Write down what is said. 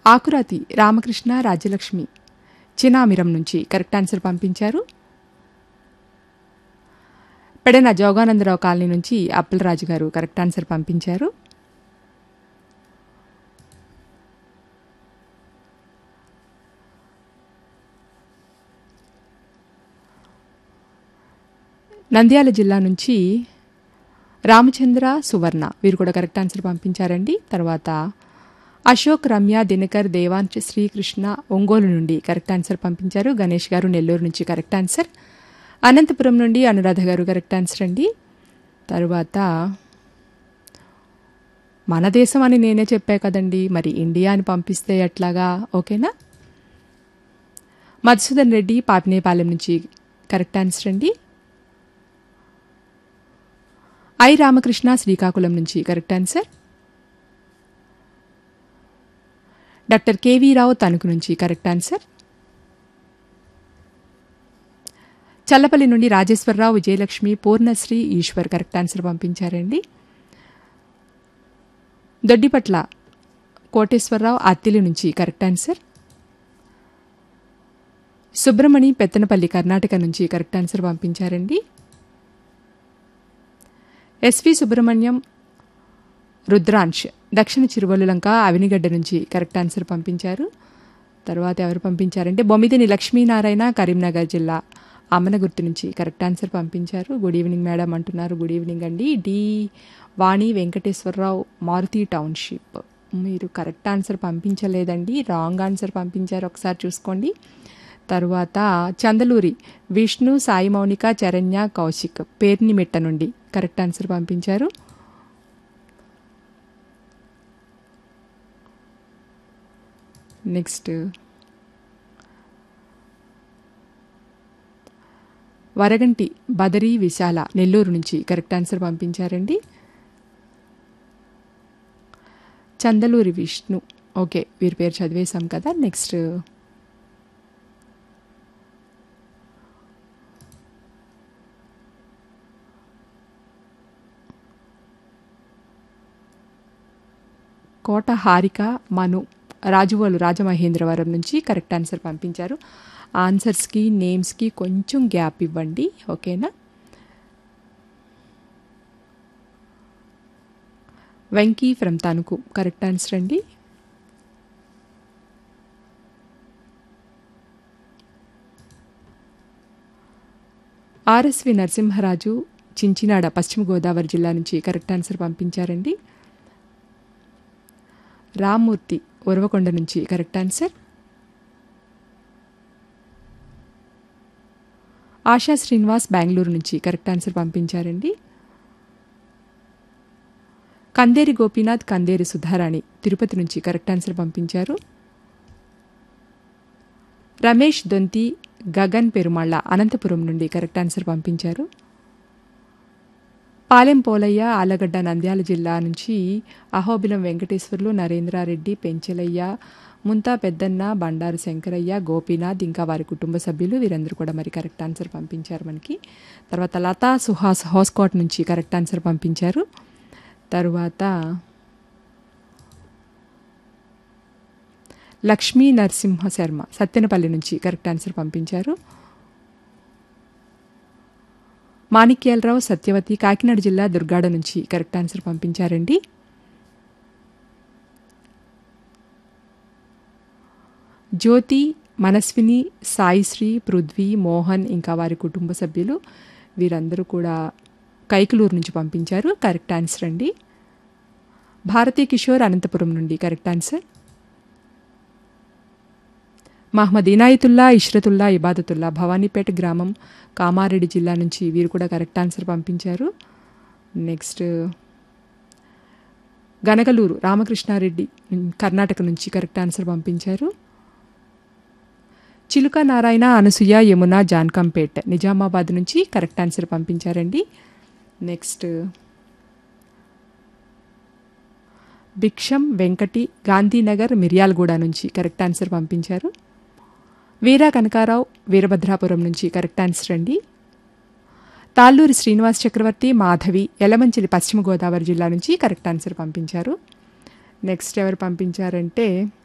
ఆకురాతి రామకృష్ణ రాజ్యలక్ష్మి చినామిరం నుంచి correct answer పంపించారు Pedana Jogananda Rao colony నుంచి అప్పలరాజు గారు కరెక్ట్ ఆన్సర్ పంపించారు నంద్యాల జిల్లా నుంచి రామచంద్ర సువర్ణ వీరు కూడా కరెక్ట్ ఆన్సర్ పంపించారండి తర్వాత అశోక్ రమ్య దినకర్ దేవాంశ్ శ్రీకృష్ణ ఒంగోలు నుండి కరెక్ట్ ఆన్సర్ పంపించారు గణేష్ గారు నెల్లూరు నుంచి కరెక్ట్ ఆన్సర్ అనంతపురం నుండి అనురాధ గారు కరెక్ట్ ఆన్సర్ అండి తర్వాత మన దేశం అని నేనే చెప్పా కదండి మరి ఇండియా అని పంపిస్తే ఎట్లాగా ఓకేనా మధుసూదన్ రెడ్డి పాపినేపాలెం నుంచి కరెక్ట్ ఆన్సర్ అండి ఐ రామకృష్ణ శ్రీకాకుళం నుంచి correct answer doctor KV Rao Tanuku నుంచి కరెక్ట్ ఆన్సర్ చల్లపల్లి నుండి రాజేశ్వరరావు విజయలక్ష్మి పూర్ణశ్రీ ఈశ్వర్ కరెక్ట్ ఆన్సర్ పంపించారండి దొడ్డిపట్ల కోటేశ్వరరావు అత్తిలి నుంచి కరెక్ట్ ఆన్సర్ సుబ్రమణి పెత్తనపల్లి కర్ణాటక నుంచి కరెక్ట్ ఆన్సర్ పంపించారండి ఎస్వి సుబ్రహ్మణ్యం రుద్రాంశ్ దక్షిణ చిరువల్లులంక అవినిగడ్డ నుంచి కరెక్ట్ ఆన్సర్ పంపించారు తర్వాత ఎవరు పంపించారంటే బొమ్మిదిని లక్ష్మీనారాయణ కరీంనగర్ జిల్లా అమ్మనగుర్తు నుంచి కరెక్ట్ ఆన్సర్ పంపించారు గుడ్ ఈవినింగ్ మేడం అంటున్నారు గుడ్ ఈవినింగ్ అండి డి వాణి వెంకటేశ్వరరావు మారుతి టౌన్షిప్ మీరు కరెక్ట్ ఆన్సర్ పంపించలేదండి రాంగ్ ఆన్సర్ పంపించారు ఒకసారి చూసుకోండి తరువాత చందలూరి విష్ణు సాయి మౌనిక చరణ్య కౌశిక్ పేర్నిమిట్ట నుండి కరెక్ట్ ఆన్సర్ పంపించారు నెక్స్ట్ వరగంటి బదరీ విశాల నెల్లూరు నుంచి కరెక్ట్ ఆన్సర్ పంపించారండి చందలూరి విష్ణు ఓకే వీరి పేరు చదివేశాం కదా నెక్స్ట్ కోట హారిక మను రాజువోలు రాజమహేంద్రవరం నుంచి కరెక్ట్ ఆన్సర్ పంపించారు ఆన్సర్స్కి నేమ్స్కి కొంచెం గ్యాప్ ఇవ్వండి ఓకేనా Venky from Tanuku correct answer అండి ఆర్ఎస్వి నరసింహరాజు చించినాడ పశ్చిమ గోదావరి జిల్లా నుంచి కరెక్ట్ ఆన్సర్ పంపించారండి రామ్మూర్తి ఉరవకొండ నుంచి కరెక్ట్ ఆన్సర్ ఆశా శ్రీనివాస్ బెంగళూరు నుంచి కరెక్ట్ ఆన్సర్ పంపించారండి కందేరి గోపీనాథ్ కందేరి సుధారాణి తిరుపతి నుంచి కరెక్ట్ ఆన్సర్ పంపించారు రమేష్ దొంతి గగన్ పెరుమాళ్ళ అనంతపురం నుండి కరెక్ట్ ఆన్సర్ పంపించారు పాలెం పోలయ్య ఆలగడ్డ నంద్యాల జిల్లా నుంచి అహోబిలం వెంకటేశ్వర్లు నరేంద్రారెడ్డి పెంచలయ్య ముంతా పెద్దన్న బండారు శంకరయ్య గోపీనాథ్ ఇంకా వారి కుటుంబ సభ్యులు వీరందరూ కూడా మరి కరెక్ట్ ఆన్సర్ పంపించారు మనకి తర్వాత లతా సుహాస్ హోస్కోట్ నుంచి కరెక్ట్ ఆన్సర్ పంపించారు తరువాత లక్ష్మీ నరసింహ శర్మ సత్యనపల్లి నుంచి కరెక్ట్ ఆన్సర్ పంపించారు మాణిక్యాలరావు సత్యవతి కాకినాడ జిల్లా దుర్గాడ నుంచి కరెక్ట్ ఆన్సర్ పంపించారండి జ్యోతి మనస్విని సాయిశ్రీ పృథ్వీ మోహన్ ఇంకా వారి కుటుంబ సభ్యులు వీరందరూ కూడా కైకలూరు నుంచి పంపించారు కరెక్ట్ ఆన్సర్ అండి భారతీ కిషోర్ అనంతపురం నుండి కరెక్ట్ ఆన్సర్ మహమ్మద్ ఇనాయతుల్లా ఇష్రతుల్లా ఇబాదతుల్లా భవానీపేట గ్రామం కామారెడ్డి జిల్లా నుంచి వీరు కూడా కరెక్ట్ ఆన్సర్ పంపించారు నెక్స్ట్ గనగలూరు రామకృష్ణారెడ్డి కర్ణాటక నుంచి కరెక్ట్ ఆన్సర్ పంపించారు చిలుక నారాయణ అనసూయ యమున జాన్కంపేట్ నిజామాబాద్ నుంచి కరెక్ట్ ఆన్సర్ పంపించారండి నెక్స్ట్ భిక్షం వెంకటి గాంధీనగర్ మిర్యాలగూడ నుంచి కరెక్ట్ ఆన్సర్ పంపించారు వీరా కనకారావు వీరభద్రాపురం నుంచి కరెక్ట్ ఆన్సర్ అండి తాళ్ళూరి శ్రీనివాస్ చక్రవర్తి మాధవి ఎలమంచిలి పశ్చిమ గోదావరి జిల్లా నుంచి కరెక్ట్ ఆన్సర్ పంపించారు నెక్స్ట్ ఎవరు పంపించారంటే